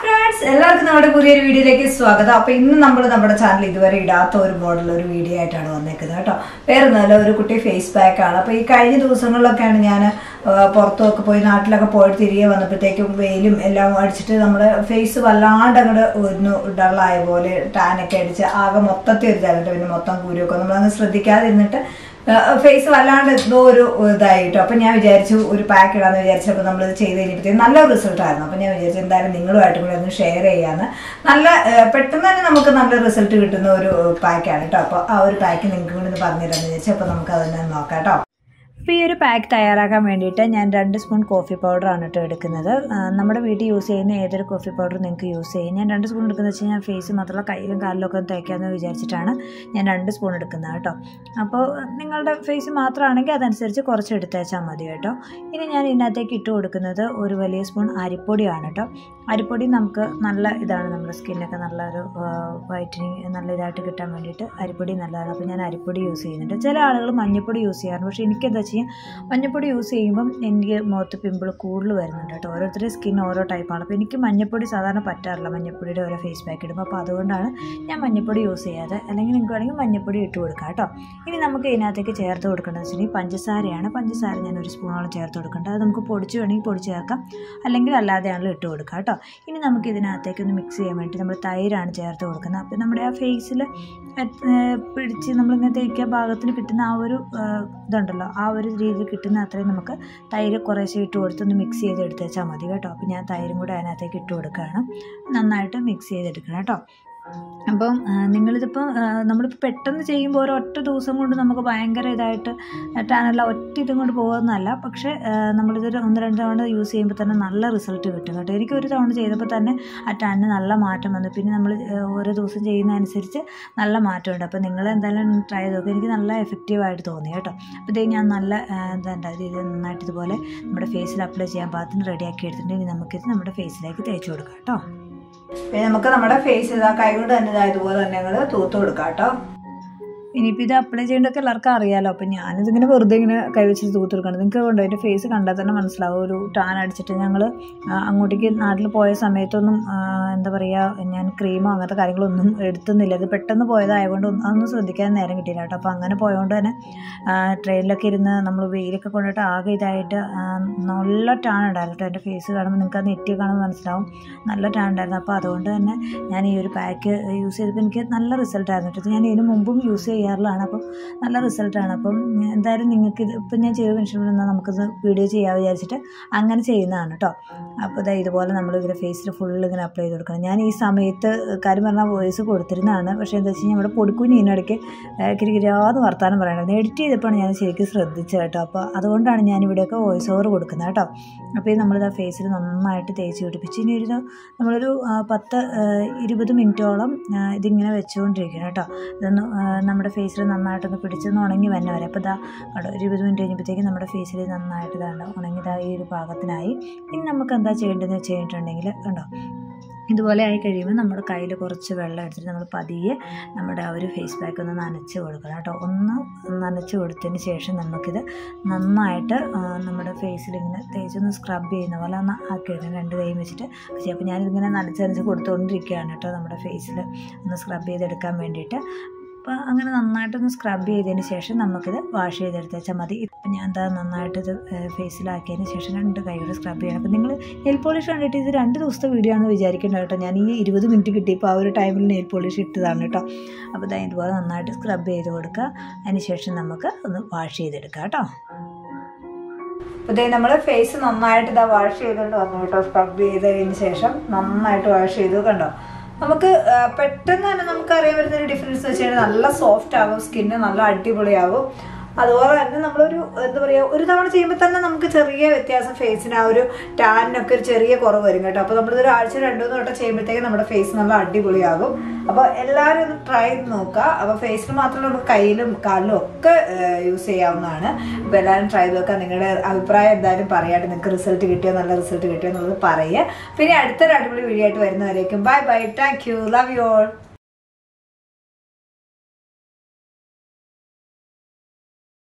friends എല്ലാവർക്കും നമ്മുടെ പുതിയൊരു വീഡിയോയിലേക്ക് സ്വാഗതം അപ്പൊ ഇന്ന് നമ്മൾ നമ്മുടെ ചാനൽ ഇതുവരെ ഇടാത്ത ഒരു മോഡൽ ഒരു വീഡിയോ ആയിട്ടാണ് വന്നേക്കുന്നത് കേട്ടോ വേറെ നല്ല ഒരു കുട്ടി ഫേസ് പാക്ക് ആണ് അപ്പൊ ഈ കഴിഞ്ഞ ദിവസങ്ങളിലൊക്കെയാണ് ഞാൻ പുറത്തൊക്കെ പോയി നാട്ടിലൊക്കെ പോയിട്ട് തിരികെ വന്നപ്പോഴത്തേക്കും വെയിലും എല്ലാം അടിച്ചിട്ട് നമ്മുടെ ഫേസ് വല്ലാണ്ട് അങ്ങോട്ട് ഒന്ന് ഡള്ളായ പോലെ ടാനൊക്കെ അടിച്ച് ആകെ മൊത്തത്തിൽ ഒരു തരട്ടെ പിന്നെ മൊത്തം കുരുവൊക്കെ നമ്മളങ്ങ് ശ്രദ്ധിക്കാതിരുന്നിട്ട് ഫേസ് വല്ലാണ്ട് എന്തോ ഒരു ഇതായിട്ടോ അപ്പം ഞാൻ വിചാരിച്ചു ഒരു പാക്ക് ഇടാന്ന് വിചാരിച്ചപ്പോൾ നമ്മൾ ഇത് ചെയ്ത് കഴിഞ്ഞപ്പോഴത്തേക്കും നല്ല റിസൾട്ട് ആയിരുന്നു അപ്പം ഞാൻ വിചാരിച്ചു എന്തായാലും നിങ്ങളുമായിട്ടും കൂടെ ഒന്ന് ഷെയർ ചെയ്യാന്ന് നല്ല ഏഹ്, പെട്ടെന്ന് തന്നെ നമുക്ക് നല്ല റിസൾട്ട് കിട്ടുന്ന ഒരു പാക്കാണ് കേട്ടോ അപ്പോൾ ആ ഒരു പാക്ക് നിങ്ങൾക്ക് കൂടി ഒന്ന് പറഞ്ഞുതരാമെന്ന് വിചാരിച്ചു അപ്പോൾ നമുക്ക് അതൊന്ന് നോക്കാം കേട്ടോ അപ്പോൾ ഈ ഒരു പാക്ക് തയ്യാറാക്കാൻ വേണ്ടിയിട്ട് ഞാൻ രണ്ട് സ്പൂൺ കോഫി പൗഡറാണ് കേട്ടോ എടുക്കുന്നത് ആ, നമ്മുടെ വീട്ടിൽ യൂസ് ചെയ്യുന്ന ഏതൊരു കോഫി പൗഡർ നിങ്ങൾക്ക് യൂസ് ചെയ്യാം ഞാൻ രണ്ട് സ്പൂൺ എടുക്കുന്നത് വെച്ച് കഴിഞ്ഞാൽ ഫേസ് മാത്രമല്ല കയ്യിലും കാലിലും ഒക്കെ തേക്കാമെന്ന് വിചാരിച്ചിട്ടാണ് ഞാൻ രണ്ട് സ്പൂൺ എടുക്കുന്നത് കേട്ടോ അപ്പോൾ നിങ്ങളുടെ ഫേസ് മാത്രമാണെങ്കിൽ അതനുസരിച്ച് കുറച്ച് എടുത്തേച്ചാൽ മതി കേട്ടോ ഇനി ഞാൻ ഇതിനകത്തേക്ക് ഇട്ട് കൊടുക്കുന്നത് ഒരു വലിയ സ്പൂൺ അരിപ്പൊടിയാണ് കേട്ടോ അരിപ്പൊടി നമുക്ക് നല്ല ഇതാണ് നമ്മുടെ സ്കിന്നൊക്കെ നല്ലൊരു വൈറ്റനിങ് നല്ല ഇതായിട്ട് കിട്ടാൻ വേണ്ടിയിട്ട് അരിപ്പൊടി നല്ലതാണ് അപ്പോൾ ഞാൻ അരിപ്പൊടി യൂസ് ചെയ്യുന്നുണ്ട് ചില ആളുകൾ മഞ്ഞപ്പൊടി യൂസ് ചെയ്യാറുണ്ട് പക്ഷേ എനിക്കെന്താ വെച്ച് കഴിഞ്ഞാൽ മഞ്ഞപ്പൊടി യൂസ് ചെയ്യുമ്പം എനിക്ക് മുഖത്ത് പിമ്പിൾ കൂടുതൽ വരുന്നുണ്ട് കേട്ടോ ഓരോരുത്തരുടെ സ്കിൻ ഓരോ ടൈപ്പാണ് അപ്പോൾ എനിക്ക് മഞ്ഞപ്പൊടി സാധാരണ പറ്റാറില്ല മഞ്ഞപ്പൊടിയുടെ ഓരോ ഫേസ് പാക്ക് ഇടുമ്പോൾ അപ്പോൾ അതുകൊണ്ടാണ് ഞാൻ മഞ്ഞപ്പൊടി യൂസ് ചെയ്യാതെ അല്ലെങ്കിൽ നിങ്ങൾക്ക് വേണമെങ്കിൽ മഞ്ഞപ്പൊടി ഇട്ട് കൊടുക്കാം കേട്ടോ ഇനി നമുക്ക് ഇതിനകത്തേക്ക് ചേർത്ത് കൊടുക്കേണ്ടത് വെച്ചിട്ടുണ്ടെങ്കിൽ പഞ്ചസാരയാണ് പഞ്ചസാര ഞാൻ ഒരു സ്പൂണോളം ചേർത്ത് കൊടുക്കേണ്ടത് അത് നമുക്ക് പൊടിച്ച് വേണമെങ്കിൽ പൊടിച്ച് ചേർക്കാം അല്ലെങ്കിൽ അല്ലാതെയാണെങ്കിലും ഇട്ട് കൊടുക്കാം കേട്ടോ ഇനി നമുക്ക് ഇതിനകത്തേക്ക് ഒന്ന് മിക്സ് ചെയ്യാൻ വേണ്ടി നമ്മൾ തൈരാണ് ചേർത്ത് കൊടുക്കുന്നത് അപ്പോൾ നമ്മുടെ ആ ഫേസിൽ പിടിച്ച് നമ്മളിങ്ങനെ തേക്കുക ഭാഗത്തിന് കിട്ടുന്ന ആ ഒരു ആ, ഇതുണ്ടല്ലോ ആ ഒരു രീതിയിൽ കിട്ടുന്ന അത്രയും നമുക്ക് തൈര് കുറേശ്ശെ ഇട്ട് കൊടുത്തൊന്ന് മിക്സ് ചെയ്ത് എടുത്ത് വെച്ചാൽ മതി കേട്ടോ അപ്പോൾ ഞാൻ തൈരും കൂടെ അതിനകത്തേക്ക് ഇട്ട് കൊടുക്കുകയാണ് നന്നായിട്ട് മിക്സ് ചെയ്തെടുക്കണം കേട്ടോ അപ്പം ആ, നിങ്ങളിതിപ്പോൾ ആ, നമ്മളിപ്പോൾ പെട്ടെന്ന് ചെയ്യുമ്പോൾ ഒരു ഒറ്റ ദിവസം കൊണ്ട് നമുക്ക് ഭയങ്കര ഇതായിട്ട് ടാനല്ല ഒറ്റ ഇതും കൊണ്ട് പോകുന്നതല്ല പക്ഷേ ആ, നമ്മളിതൊരു ഒന്ന് രണ്ട് തവണ യൂസ് ചെയ്യുമ്പോൾ തന്നെ നല്ല റിസൾട്ട് കിട്ടും കേട്ടോ എനിക്ക് ഒരു തവണ ചെയ്തപ്പോൾ തന്നെ ആ ടാനിന് നല്ല മാറ്റം വന്നു പിന്നെ നമ്മൾ ഓരോ ദിവസം ചെയ്യുന്നതനുസരിച്ച് നല്ല മാറ്റമുണ്ട് അപ്പോൾ നിങ്ങൾ എന്തായാലും ട്രൈ ചെയ്ത് നോക്കുക എനിക്ക് നല്ല എഫക്റ്റീവായിട്ട് തോന്നി കേട്ടോ അപ്പോൾ ഇത് ഞാൻ നല്ല ആ, എന്താ ഉണ്ടായത് ഇത് നന്നായിട്ട് ഇതുപോലെ നമ്മുടെ ഫേസിൽ അപ്ലൈ ചെയ്യാൻ പാകത്തിന് റെഡിയാക്കി എടുത്തിട്ട് ഇനി നമുക്കിത് നമ്മുടെ ഫേസിലേക്ക് തേച്ച് കൊടുക്കാം കേട്ടോ പിന്നെ നമുക്ക് നമ്മുടെ ഫേസ് ഇതാ കൈ കൊണ്ട് തന്നെ ഇതാ ഇതുപോലെ തന്നെ ഞങ്ങൾ തൂത്ത് കൊടുക്കാം കേട്ടോ ഇനിയിപ്പോൾ ഇത് അപ്ലൈ ചെയ്യേണ്ടതൊക്കെ എല്ലാവർക്കും അറിയാലോ അപ്പം ഞാനിതിങ്ങനെ വെറുതെ ഇങ്ങനെ കൈവച്ചിട്ട് തൂത്ത് കൊടുക്കണം നിങ്ങൾക്ക് കൊണ്ട് എൻ്റെ ഫേസ് കണ്ടാൽ തന്നെ മനസ്സിലാവും ഒരു ടാൻ അടിച്ചിട്ട് ഞങ്ങൾ അങ്ങോട്ടേക്ക് നാട്ടിൽ പോയ സമയത്തൊന്നും ആ, എന്താ പറയുക ഞാൻ ക്രീമോ അങ്ങനത്തെ കാര്യങ്ങളൊന്നും എടുത്തുന്നില്ല ഇത് പെട്ടെന്ന് പോയതായതുകൊണ്ട് ഒന്നും അതൊന്നും ശ്രദ്ധിക്കാൻ നേരം കിട്ടിയില്ല കേട്ടോ അപ്പോൾ അങ്ങനെ പോയതുകൊണ്ട് തന്നെ ആ, ട്രെയിനിലൊക്കെ ഇരുന്ന് നമ്മൾ വെയിലൊക്കെ കൊണ്ടിട്ട് ആകെ ഇതായിട്ട് ആ, നല്ല ടാൻ ഉണ്ടായിരുന്നു കേട്ടോ എൻ്റെ ഫേസ് കാണുമ്പോൾ നിങ്ങൾക്ക് ആ നെറ്റി കാണുമ്പോൾ മനസ്സിലാവും നല്ല ടാൻ ഉണ്ടായിരുന്നു അപ്പോൾ അതുകൊണ്ട് തന്നെ ഞാൻ ഈ ഒരു പാക്ക് യൂസ് ചെയ്തപ്പോൾ എനിക്ക് നല്ല റിസൾട്ട് ആയിരുന്നു കേട്ടോ ഇത് ഞാൻ ഇതിന് മുമ്പും യൂസ് ചെയ്യാറുള്ളതാണ് അപ്പം നല്ല റിസൾട്ടാണ് അപ്പം എന്തായാലും നിങ്ങൾക്ക് ഇത് ഇപ്പം ഞാൻ ചെയ്ത മനുഷ്യൻ എന്നാൽ നമുക്കിത് വീഡിയോ ചെയ്യാൻ വിചാരിച്ചിട്ട് അങ്ങനെ ചെയ്യുന്നതാണ് കേട്ടോ അപ്പോൾ ഇതാ ഇതുപോലെ നമ്മൾ ഇങ്ങനെ ഫേസിൽ ഫുൾ ഇങ്ങനെ അപ്ലൈ ചെയ്ത് കൊടുക്കണം ഞാൻ ഈ സമയത്ത് കാര്യം പറഞ്ഞാൽ വോയിസ് കൊടുത്തിരുന്നതാണ് പക്ഷേ എന്താ വെച്ച് കഴിഞ്ഞാൽ നമ്മുടെ പൊടിക്കുഞ്ഞ് ഇതിനിടയ്ക്ക് കിരികിരാന്ന് വർത്താനം പറയണത് എഡിറ്റ് ചെയ്തപ്പോഴാണ് ഞാൻ ശരിക്കും ശ്രദ്ധിച്ചത് കേട്ടോ അപ്പോൾ അതുകൊണ്ടാണ് ഞാൻ ഇവിടെയൊക്കെ വോയിസ് ഓവർ കൊടുക്കുന്നത് കേട്ടോ അപ്പോൾ ഇത് നമ്മളിത് ഫേസിൽ നന്നായിട്ട് തേച്ച് പിടിപ്പിച്ച് ഇനി ഒരു നമ്മളൊരു ആ, പത്ത് ആ, ഇരുപത് മിനിറ്റോളം ആ, ഇതിങ്ങനെ വെച്ചുകൊണ്ടിരിക്കണം കേട്ടോ ഇതൊന്ന് ആ, നമ്മുടെ ഫേസിൽ നന്നായിട്ടൊന്ന് പിടിച്ചൊന്ന് ഉണങ്ങി വന്നെ വരെ അപ്പോൾ ഇതാ കണ്ടോ ഒരു ഇരുപത് മിനിറ്റ് കഴിഞ്ഞപ്പോഴത്തേക്കും നമ്മുടെ ഫേസിൽ നന്നായിട്ട് ഇതാണ്ട് ഉണങ്ങിയതാ ഈ ഒരു പാകത്തിനായി ഇനി നമുക്ക് എന്താ ചെയ്യേണ്ടതെന്ന് വെച്ച് കഴിഞ്ഞിട്ടുണ്ടെങ്കിൽ കണ്ടോ ഇതുപോലെ ആയി കഴിയുമ്പോൾ നമ്മുടെ കയ്യിൽ കുറച്ച് വെള്ളം എടുത്തിട്ട് നമ്മൾ പതിയെ നമ്മുടെ ആ ഒരു ഫേസ് പാക്ക് ഒന്ന് നനച്ച് കൊടുക്കണം കേട്ടോ ഒന്ന് നനച്ച് കൊടുത്തതിന് ശേഷം നമുക്കിത് നന്നായിട്ട് ആ, നമ്മുടെ ഫേസിൽ ഇങ്ങനെ തേച്ചൊന്ന് സ്ക്രബ് ചെയ്യുന്ന പോലെ ഒന്ന് ആക്കി എടുക്കണം രണ്ട് കൈയും വെച്ചിട്ട് പക്ഷേ അപ്പോൾ ഞാനിതിങ്ങനെ നനച്ച് നനച്ച് കൊടുത്തുകൊണ്ടിരിക്കുകയാണ് കേട്ടോ നമ്മുടെ ഫേസിൽ ഒന്ന് സ്ക്രബ് ചെയ്തെടുക്കാൻ വേണ്ടിയിട്ട് അപ്പോൾ അങ്ങനെ നന്നായിട്ടൊന്ന് സ്ക്രബ് ചെയ്തതിന് ശേഷം നമുക്കിത് വാഷ് ചെയ്തെടുത്ത് വെച്ചാൽ മതി ഇപ്പം ഞാൻ എന്താ നന്നായിട്ട് ഇത് ഫേസിലാക്കിയതിന് ശേഷം രണ്ട് കൈകൾ സ്ക്രബ് ചെയ്യണം അപ്പോൾ നിങ്ങൾ നെയിൽ പോളിഷ് കണ്ടിട്ട് ഇത് രണ്ട് ദിവസത്തെ വീഡിയോ ആണെന്ന് വിചാരിക്കേണ്ട കേട്ടോ ഞാൻ ഈ ഇരുപത് മിനിറ്റ് കിട്ടിയപ്പോൾ ആ ഒരു ടൈമിൽ നെയിൽ പോളിഷ് ഇട്ടതാണ് കേട്ടോ അപ്പോൾ ഇതാ ഇതുപോലെ നന്നായിട്ട് സ്ക്രബ് ചെയ്ത് കൊടുക്കുക അതിന് ശേഷം നമുക്ക് ഒന്ന് വാഷ് ചെയ്തെടുക്കാം കേട്ടോ അപ്പോൾ നമ്മൾ ഫേസ് നന്നായിട്ട് ഇതാ വാഷ് ചെയ്തുകൊണ്ട് വന്നു കേട്ടോ സ്ക്രബ് ചെയ്തതിന് ശേഷം നന്നായിട്ട് വാഷ് ചെയ്തു കണ്ടോ നമുക്ക് ആ, പെട്ടെന്ന് തന്നെ നമുക്ക് അറിയാൻ പറ്റുന്ന ഒരു ഡിഫറൻസ് വെച്ച് കഴിഞ്ഞാൽ നല്ല സോഫ്റ്റ് ആകും സ്കിന്ന് നല്ല അടിപൊളിയാകും അതുപോലെ തന്നെ നമ്മളൊരു എന്താ പറയുക ഒരു തവണ ചെയ്യുമ്പോൾ തന്നെ നമുക്ക് ചെറിയ വ്യത്യാസം ഫേസിന് ആ ഒരു ടാനിനൊക്കെ ഒരു ചെറിയ കുറവ് വരും കേട്ടോ അപ്പോൾ നമ്മളിതൊരു ആഴ്ച രണ്ടു മൂന്ന് വട്ടം ചെയ്യുമ്പോഴത്തേക്ക് നമ്മുടെ ഫേസ് നല്ല അടിപൊളിയാകും അപ്പോൾ എല്ലാവരും ഒന്ന് ട്രൈ ചെയ്ത് നോക്കുക അപ്പോൾ ഫേസിൽ മാത്രമല്ല നമുക്ക് കയ്യിലും കാലിലും ഒക്കെ യൂസ് ചെയ്യാവുന്നതാണ് അപ്പോൾ എല്ലാവരും ട്രൈ ചെയ്ത് നോക്കുക നിങ്ങളുടെ അഭിപ്രായം എന്തായാലും പറയാണ്ട് നിങ്ങൾക്ക് റിസൾട്ട് കിട്ടിയോ നല്ല റിസൾട്ട് കിട്ടിയോ എന്നുള്ളത് പറയുക പിന്നെ അടുത്തൊരു അടിപൊളി വീഡിയോ ആയിട്ട് വരുന്നവരേക്കും bye bye thank you love you all